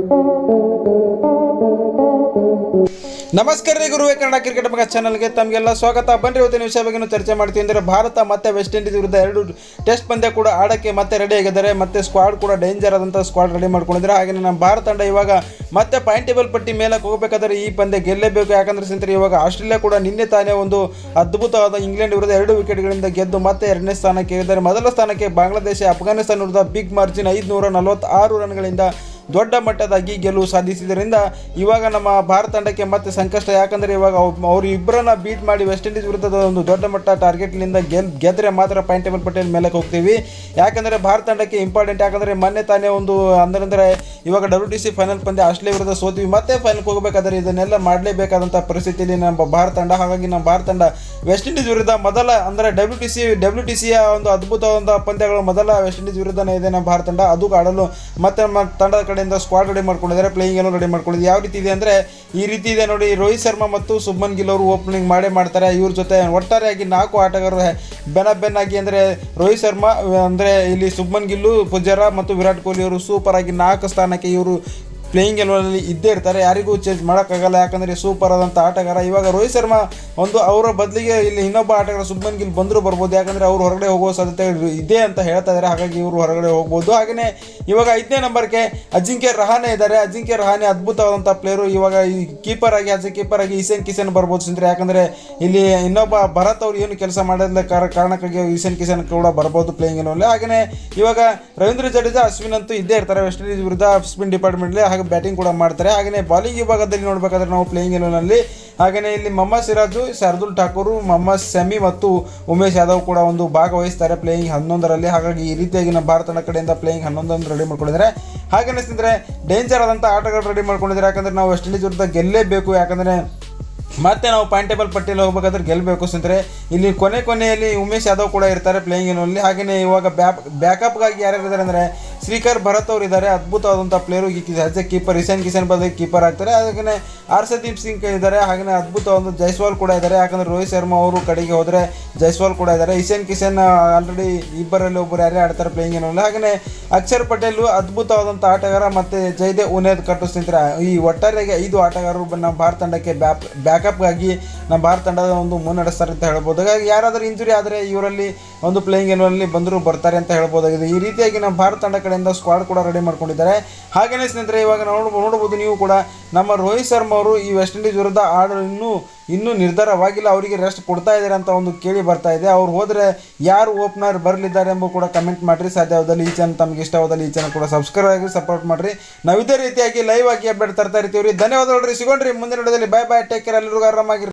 ನಮಸ್ಕಾರ ರೀ ಗುರುವೆ ಕನ್ನಡ ಕ್ರಿಕೆಟ್ ಮಗ ಚಾನಲ್ಗೆ ತಮಗೆಲ್ಲ ಸ್ವಾಗತ ಬನ್ನಿ ಇವತ್ತಿನ ವಿಷಯ ಬಗ್ಗೆ ಚರ್ಚೆ ಮಾಡ್ತೀವಿ ಅಂದರೆ ಭಾರತ ಮತ್ತೆ ವೆಸ್ಟ್ ಇಂಡೀಸ್ ವಿರುದ್ಧ ಎರಡು ಟೆಸ್ಟ್ ಪಂದ್ಯ ಕೂಡ ಆಡಕ್ಕೆ ಮತ್ತೆ ರೆಡಿ ಆಗಿದ್ದಾರೆ ಮತ್ತೆ ಸ್ಕ್ವಾಡ್ ಕೂಡ ಡೇಂಜರ್ ಆದಂಥ ಸ್ಕ್ವಾಡ್ ರೆಡಿ ಮಾಡ್ಕೊಂಡಿದ್ದಾರೆ ಹಾಗೆ ನಮ್ಮ ಭಾರತ ತಂಡ ಇವಾಗ ಮತ್ತೆ ಪಾಯಿಂಟ್ ಟೇಬಲ್ ಪಟ್ಟಿ ಮೇಲೆ ಹೋಗಬೇಕಾದ್ರೆ ಈ ಪಂದ್ಯ ಗೆಲ್ಲೇಬೇಕು ಯಾಕಂದ್ರೆ ಸ್ನೇಹಿತರೆ ಇವಾಗ ಆಸ್ಟ್ರೇಲಿಯಾ ಕೂಡ ನಿನ್ನೆ ತಾನೇ ಒಂದು ಅದ್ಭುತವಾದ ಇಂಗ್ಲೆಂಡ್ ವಿರುದ್ಧ ಎರಡು ವಿಕೆಟ್ಗಳಿಂದ ಗೆದ್ದು ಮತ್ತೆ ಎರಡನೇ ಸ್ಥಾನಕ್ಕೆ ಇದ್ದಾರೆ ಮೊದಲ ಸ್ಥಾನಕ್ಕೆ ಬಾಂಗ್ಲಾದೇಶ ಅಫ್ಘಾನಿಸ್ತಾನ ವಿರುದ್ಧ ಬಿಗ್ ಮಾರ್ಜಿನ್ ಐದುನೂರ ನಲವತ್ತಾರು ರನ್ಗಳಿಂದ ದೊಡ್ಡ ಮಟ್ಟದಾಗಿ ಗೆಲುವು ಸಾಧಿಸಿದ್ದರಿಂದ ಇವಾಗ ನಮ್ಮ ಭಾರತ ತಂಡಕ್ಕೆ ಮತ್ತೆ ಸಂಕಷ್ಟ ಯಾಕಂದರೆ ಇವಾಗ ಅವ್- ಅವ್ರು ಇಬ್ಬರನ್ನ ಬೀಟ್ ಮಾಡಿ ವೆಸ್ಟ್ ಇಂಡೀಸ್ ವಿರುದ್ಧದ ಒಂದು ದೊಡ್ಡ ಮಟ್ಟ ಟಾರ್ಗೆಟ್ನಿಂದ ಗೆಲ್ ಗೆದ್ರೆ ಮಾತ್ರ ಪಾಯಿಂಟ್ ಟೇಬಲ್ ಪಟ್ಟಿಯಲ್ಲಿ ಮೇಲಕ್ಕೆ ಹೋಗ್ತೀವಿ ಯಾಕಂದರೆ ಭಾರತ ತಂಡಕ್ಕೆ ಇಂಪಾರ್ಟೆಂಟ್ ಯಾಕಂದರೆ ಮೊನ್ನೆ ತಾನೇ ಒಂದು ಅಂದ್ರೆ ಇವಾಗ ಡಬ್ಲ್ಯೂ ಟಿ ಸಿ ಫೈನಲ್ ಪಂದ್ಯ ಆಸ್ಟ್ರೇಲಿಯಾ ವಿರುದ್ಧ ಸೋತೀವಿ ಮತ್ತೆ ಫೈನಲ್ಗೆ ಹೋಗಬೇಕಾದ್ರೆ ಇದನ್ನೆಲ್ಲ ಮಾಡಲೇಬೇಕಾದಂಥ ಪರಿಸ್ಥಿತಿಯಲ್ಲಿ ನಮ್ಮ ಭಾರತ ತಂಡ ಹಾಗಾಗಿ ನಮ್ಮ ಭಾರತ ತಂಡ ವೆಸ್ಟ್ ಇಂಡೀಸ್ ವಿರುದ್ಧ ಮೊದಲ ಅಂದರೆ W T C W T ಸಿಯ ಒಂದು ಅದ್ಭುತವಾದ ಪಂದ್ಯಗಳು ಮೊದಲ ವೆಸ್ಟ್ ಇಂಡೀಸ್ ವಿರುದ್ಧನೇ ಇದೆ ನಮ್ಮ ಭಾರತ ತಂಡ ಅದು ಆಡಲು ಮತ್ತೆ ನಮ್ಮ ತಂಡದ ಕಡೆಯಿಂದ ಸ್ಕ್ವಾಡ್ ರೆಡಿ ಮಾಡ್ಕೊಂಡಿದ್ದಾರೆ ಪ್ಲೇಯಿಂಗ್ ಏನು ರೆಡಿ ಮಾಡ್ಕೊಂಡಿದ್ದಾರೆ ಯಾವ ರೀತಿ ಇದೆ ಅಂದರೆ ಈ ರೀತಿ ಇದೆ ನೋಡಿ ರೋಹಿತ್ ಶರ್ಮಾ ಮತ್ತು ಸುಬ್ಮನ್ ಗಿಲ್ ಅವರು ಓಪನಿಂಗ್ ಮಾಡೇ ಮಾಡ್ತಾರೆ ಇವ್ರ ಜೊತೆ ಒಟ್ಟಾರೆಯಾಗಿ ನಾಲ್ಕು ಆಟಗಾರರು ಬೆನ್ನ ಬೆನ್ನಾಗಿ ಅಂದರೆ ರೋಹಿತ್ ಶರ್ಮಾ ಅಂದರೆ ಇಲ್ಲಿ ಸುಬ್ಮನ್ ಗಿಲ್ಲು ಪುಜಾರ ಮತ್ತು ವಿರಾಟ್ ಕೊಹ್ಲಿ ಅವರು ಸೂಪರ್ ಆಗಿ ನಾಲ್ಕು ಸ್ಥಾನಕ್ಕೆ ಇವರು ಪ್ಲೇಯಿಂಗ್ ಎಲೆವನಲ್ಲಿ ಇದ್ದೇ ಇರ್ತಾರೆ ಯಾರಿಗೂ ಚೇಂಜ್ ಮಾಡೋಕ್ಕಾಗಲ್ಲ ಯಾಕಂದರೆ ಸೂಪರ್ ಆದಂಥ ಆಟಗಾರ ಇವಾಗ ರೋಹಿತ್ ಶರ್ಮಾ ಒಂದು ಅವರ ಬದಲಿಗೆ ಇಲ್ಲಿ ಇನ್ನೊಬ್ಬ ಆಟಗಾರ ಸುಬ್ಮನ್ ಗಿಲ್ ಬಂದರೂ ಬರ್ಬೋದು ಯಾಕಂದರೆ ಅವರು ಹೊರಗಡೆ ಹೋಗೋ ಸಾಧ್ಯತೆ ಇದೆ ಅಂತ ಹೇಳ್ತಾ ಇದ್ದಾರೆ ಹಾಗಾಗಿ ಇವರು ಹೊರಗಡೆ ಹೋಗ್ಬೋದು ಹಾಗೆಯೇ ಇವಾಗ ಐದನೇ ನಂಬರ್ಗೆ ಅಜಿಂಕ್ಯ ರಹಾನೆ ಇದ್ದಾರೆ ಅಜಿಂಕ್ಯ ರಹಾನೆ ಅದ್ಭುತವಾದಂಥ ಪ್ಲೇಯರು ಇವಾಗ ಈ ಕೀಪರ್ ಆಗಿ ಆಸ್ ಎ ಕೀಪರ್ ಆಗಿ ಈಸೇನ್ ಕಿಸನ್ ಬರ್ಬೋದು ಸ್ನೇಹಿತರೆ ಯಾಕಂದರೆ ಇಲ್ಲಿ ಇನ್ನೊಬ್ಬ ಭರತ್ ಅವರು ಏನು ಕೆಲಸ ಮಾಡೋದಿಲ್ಲ ಕಾರ ಕಾರಣಕ್ಕಾಗಿ ಈಸೇನ್ ಕಿಸನ್ ಕೂಡ ಬರ್ಬೋದು ಪ್ಲೇಯಿಂಗ್ ಎಲೆವಲ್ಲಿ ಹಾಗೆಯೇ ಇವಾಗ ರವೀಂದ್ರ ಜಡೇಜಾ ಅಶ್ವಿನ್ ಅಂತೂ ಇದ್ದೇ ಇರ್ತಾರೆ ವೆಸ್ಟ್ ಇಂಡೀಸ್ ವಿರುದ್ಧ ಸ್ಪಿನ್ ಡಿಪಾರ್ಟ್ಮೆಂಟ್ಲಿ ಹಾಗೆ ಬ್ಯಾಟಿಂಗ್ ಕೂಡ ಮಾಡ್ತಾರೆ ಹಾಗೆಯೇ ಬಾಲಿಂಗ್ ವಿಭಾಗದಲ್ಲಿ ನೋಡಬೇಕಾದ್ರೆ ನಾವು ಪ್ಲೇಯಿಂಗ್ ಎಲೆವನಲ್ಲಿ ಹಾಗೆಯೇ ಇಲ್ಲಿ ಮೊಹಮ್ಮದ್ ಸಿರಾಜು ಶಾರ್ದುಲ್ ಠಾಕೂರು ಮೊಹಮ್ಮದ್ ಶಮಿ ಮತ್ತು ಉಮೇಶ್ ಯಾದವ್ ಕೂಡ ಒಂದು ಭಾಗವಹಿಸ್ತಾರೆ ಪ್ಲೇಯಿಂಗ್ ಹನ್ನೊಂದರಲ್ಲಿ ಹಾಗಾಗಿ ಈ ರೀತಿಯಾಗಿ ನಮ್ಮ ಭಾರತ ತಂಡ ಕಡೆಯಿಂದ ಪ್ಲೇಯಿಂಗ್ ಹನ್ನೊಂದೊಂದು ರೆಡಿ ಮಾಡ್ಕೊಂಡಿದ್ದಾರೆ ಹಾಗೆಯೇ ಸ್ನೇಹಿತರೆ ಡೇಂಜರ್ ಆದಂಥ ಆಟಗಾರರು ರೆಡಿ ಮಾಡ್ಕೊಂಡಿದ್ದಾರೆ ಯಾಕಂದರೆ ನಾವು ವೆಸ್ಟ್ ಇಂಡೀಸ್ ವಿರುದ್ಧ ಗೆಲ್ಲೇಬೇಕು ಯಾಕಂದರೆ ಮತ್ತೆ ನಾವು ಪಾಯಿಂಟ್ ಟೇಬಲ್ ಪಟ್ಟಿಯಲ್ಲಿ ಹೋಗ್ಬೇಕಾದ್ರೆ ಗೆಲ್ಲಬೇಕು ಸ್ನೇಹಿತರೆ ಇಲ್ಲಿ ಕೊನೆ ಕೊನೆಯಲ್ಲಿ ಉಮೇಶ್ ಯಾದವ್ ಕೂಡ ಇರ್ತಾರೆ ಪ್ಲೇಯಿಂಗ್ ಎನ್ನುವಲ್ಲಿ ಹಾಗೆಯೇ ಇವಾಗ ಬ್ಯಾಕ್ ಬ್ಯಾಕಪ್ಗಾಗಿ ಯಾರ್ಯಾರು ಇದ್ದಾರೆ ಅಂದರೆ ಶ್ರೀಕರ್ ಭರತ್ ಅವರು ಇದ್ದಾರೆ ಅದ್ಭುತವಾದಂಥ player as a keeper Ishan Kishan ಬದಲಿಗೆ ಕೀಪರ್ ಆಗ್ತಾರೆ ಹಾಗೆಯೇ ಹರ್ಷದೀಪ್ ಸಿಂಗ್ ಇದ್ದಾರೆ ಹಾಗೆಯೇ ಅದ್ಭುತವಾದ ಜೈಸ್ವಾಲ್ ಕೂಡ ಇದ್ದಾರೆ ಯಾಕಂದರೆ ರೋಹಿತ್ ಶರ್ಮಾ ಅವರು ಕಡೆಗೆ ಹೋದರೆ ಜೈಸ್ವಾಲ್ ಕೂಡ ಇದ್ದಾರೆ ಇಶಾನ್ ಕಿಶನ್ ಆಲ್ರೆಡಿ ಇಬ್ಬರಲ್ಲಿ ಒಬ್ಬರು ಯಾರೇ ಆಡ್ತಾರೆ ಪ್ಲೇಯಿಂಗ್ ಎನ್ನುವಲ್ಲಿ ಹಾಗೆಯೇ ಅಕ್ಷರ್ ಪಟೇಲ್ ಅದ್ಭುತವಾದಂಥ ಆಟಗಾರ ಮತ್ತು ಜೈದೇವ್ ಉನೇದ್ ಕಟ್ಟು ಸ್ನೇಹಿತರೆ ಈ ಒಟ್ಟಾರೆಯಾಗಿ ಐದು ಆಟಗಾರರು ಬ- ನಮ್ಮ ಭಾರತ ತಂಡಕ್ಕೆ ಬ್ಯಾಪ್ ಬ್ಯಾಕಪ್ಗಾಗಿ ನಮ್ಮ ಭಾರತ ತಂಡದ ಒಂದು ಮುನ್ನಡೆಸ್ತಾರೆ ಅಂತ ಹೇಳ್ಬೋದು ಹಾಗಾಗಿ ಯಾರಾದರೂ ಇಂಜುರಿ ಆದರೆ ಇವರಲ್ಲಿ ಒಂದು ಪ್ಲೇಯಿಂಗ್ ಎನ್ನುವಲ್ಲಿ ಬಂದರೂ ಬರ್ತಾರೆ ಅಂತ ಹೇಳ್ಬೋದಾಗಿದೆ ಈ ರೀತಿಯಾಗಿ ನಮ್ಮ ಭಾರತ ತಂಡ ಕಡೆಯಿಂದ ಸ್ಕ್ವಾಡ್ ಕೂಡ ರೆಡಿ ಮಾಡ್ಕೊಂಡಿದ್ದಾರೆ ಹಾಗೆಯೇ ಸ್ನೇಹಿತರೆ ಇವಾಗ ನೋಡ್ ನೋಡ್ಬೋದು ನೀವು ಕೂಡ ನಮ್ಮ ರೋಹಿತ್ ಶರ್ಮಾ ಅವರು ಈ ವೆಸ್ಟ್ ಇಂಡೀಸ್ ವಿರುದ್ಧ ಆಡಲು ಇನ್ನೂ ಇನ್ನೂ ನಿರ್ಧಾರವಾಗಿಲ್ಲ ಅವರಿಗೆ ರೆಸ್ಟ್ ಕೊಡ್ತಾ ಇದ್ದಾರೆ ಅಂತ ಒಂದು ಕೇಳಿ ಬರ್ತಾ ಇದೆ ಅವ್ರು ಹೋದರೆ ಯಾರು ಓಪನರ್ ಬರಲಿದ್ದಾರೆ ಎಂಬ ಕೂಡ ಕಮೆಂಟ್ ಮಾಡಿರಿ ಸಾಧ್ಯವಾದಲ್ಲಿ ಈ ಚಾನಲ್ ತಮಗೆ ಇಷ್ಟವಾದಲ್ಲಿ ಈ ಚಾನಲ್ ಕೂಡ ಸಬ್ಸ್ಕ್ರೈಬ್ ಆಗಿ ಸಪೋರ್ಟ್ ಮಾಡಿರಿ ನಾವು ಇದೇ ರೀತಿಯಾಗಿ ಲೈವ್ ಆಗಿ ಅಪ್ಡೇಟ್ ತರ್ತಾ ಇರ್ತೀವಿ ರೀ ಧನ್ಯವಾದಗಳು ರೀ ಸಿಗೋಣ್ರಿ ಮುಂದಿನ ವಿಡಿಯೋದಲ್ಲಿ ಬೈ ಬೈ ಟೇಕ್ ಕೇರ್ ಎಲ್ಲರಿಗೂ ಆರಾಮಾಗಿರಿ